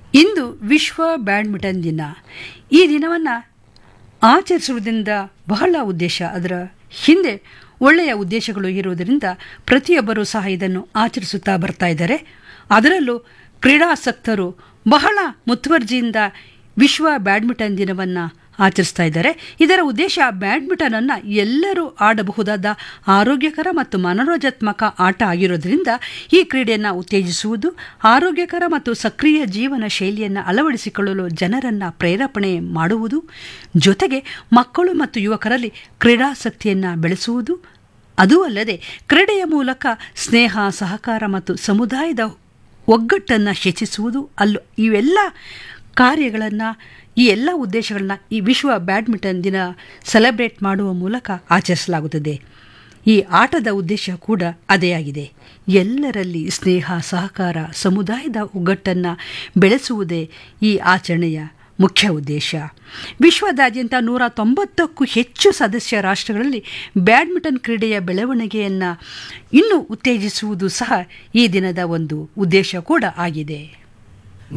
ಇಂದು ವಿಶ್ವ ಬ್ಯಾಡ್ಮಿಂಟನ್ ದಿನ ಈ ದಿನವನ್ನು ಆಚರಿಸುವುದರಿಂದ ಬಹಳ ಉದ್ದೇಶ ಅದರ ಹಿಂದೆ ಒಳ್ಳೆಯ ಉದ್ದೇಶಗಳು ಇರುವುದರಿಂದ ಪ್ರತಿಯೊಬ್ಬರೂ ಸಹ ಇದನ್ನು ಆಚರಿಸುತ್ತಾ ಬರ್ತಾ ಇದ್ದಾರೆ ಅದರಲ್ಲೂ ಕ್ರೀಡಾಸಕ್ತರು ಬಹಳ ಮುತುವರ್ಜಿಯಿಂದ ವಿಶ್ವ ಬ್ಯಾಡ್ಮಿಂಟನ್ ದಿನವನ್ನು ಆಚರಿಸ್ತಾ ಇದ್ದಾರೆ ಇದರ ಉದ್ದೇಶ ಬ್ಯಾಡ್ಮಿಂಟನನ್ನು ಎಲ್ಲರೂ ಆಡಬಹುದಾದ ಆರೋಗ್ಯಕರ ಮತ್ತು ಮನೋರಂಜಾತ್ಮಕ ಆಟ ಆಗಿರೋದ್ರಿಂದ ಈ ಕ್ರೀಡೆಯನ್ನು ಉತ್ತೇಜಿಸುವುದು ಆರೋಗ್ಯಕರ ಮತ್ತು ಸಕ್ರಿಯ ಜೀವನ ಶೈಲಿಯನ್ನು ಅಳವಡಿಸಿಕೊಳ್ಳಲು ಜನರನ್ನು ಪ್ರೇರೇಪಣೆ ಮಾಡುವುದು ಜೊತೆಗೆ ಮಕ್ಕಳು ಮತ್ತು ಯುವಕರಲ್ಲಿ ಕ್ರೀಡಾಸಕ್ತಿಯನ್ನು ಬೆಳೆಸುವುದು ಅದೂ ಅಲ್ಲದೆ ಕ್ರೀಡೆಯ ಮೂಲಕ ಸ್ನೇಹ ಸಹಕಾರ ಮತ್ತು ಸಮುದಾಯದ ಒಗ್ಗಟ್ಟನ್ನು ಹೆಚ್ಚಿಸುವುದು ಅಲ್ಲೂ ಇವೆಲ್ಲ ಕಾರ್ಯಗಳನ್ನು ಈ ಎಲ್ಲ ಉದ್ದೇಶಗಳನ್ನ ಈ ವಿಶ್ವ ಬ್ಯಾಡ್ಮಿಂಟನ್ ದಿನ ಸೆಲೆಬ್ರೇಟ್ ಮಾಡುವ ಮೂಲಕ ಆಚರಿಸಲಾಗುತ್ತದೆ ಈ ಆಟದ ಉದ್ದೇಶ ಕೂಡ ಅದೇ ಆಗಿದೆ ಎಲ್ಲರಲ್ಲಿ ಸ್ನೇಹ ಸಹಕಾರ ಸಮುದಾಯದ ಒಗ್ಗಟ್ಟನ್ನು ಬೆಳೆಸುವುದೇ ಈ ಆಚರಣೆಯ ಮುಖ್ಯ ಉದ್ದೇಶ ವಿಶ್ವದಾದ್ಯಂತ ನೂರ ತೊಂಬತ್ತಕ್ಕೂ ಹೆಚ್ಚು ಸದಸ್ಯ ರಾಷ್ಟ್ರಗಳಲ್ಲಿ ಬ್ಯಾಡ್ಮಿಂಟನ್ ಕ್ರೀಡೆಯ ಬೆಳವಣಿಗೆಯನ್ನು ಇನ್ನೂ ಉತ್ತೇಜಿಸುವುದು ಸಹ ಈ ದಿನದ ಒಂದು ಉದ್ದೇಶ ಕೂಡ ಆಗಿದೆ